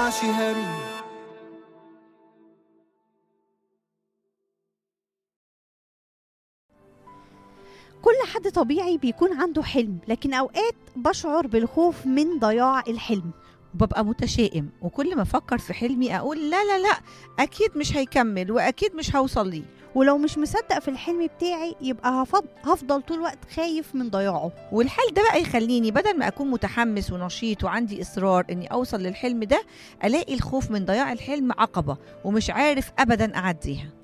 ينفعش هري كل حد طبيعي بيكون عنده حلم لكن اوقات بشعر بالخوف من ضياع الحلم وببقى متشائم وكل ما افكر في حلمي اقول لا لا لا اكيد مش هيكمل واكيد مش هوصل ليه ولو مش مصدق في الحلم بتاعي يبقى هفض... هفضل طول الوقت خايف من ضياعه والحال ده بقى يخليني بدل ما اكون متحمس ونشيط وعندي اصرار اني اوصل للحلم ده الاقي الخوف من ضياع الحلم عقبه ومش عارف ابدا اعديها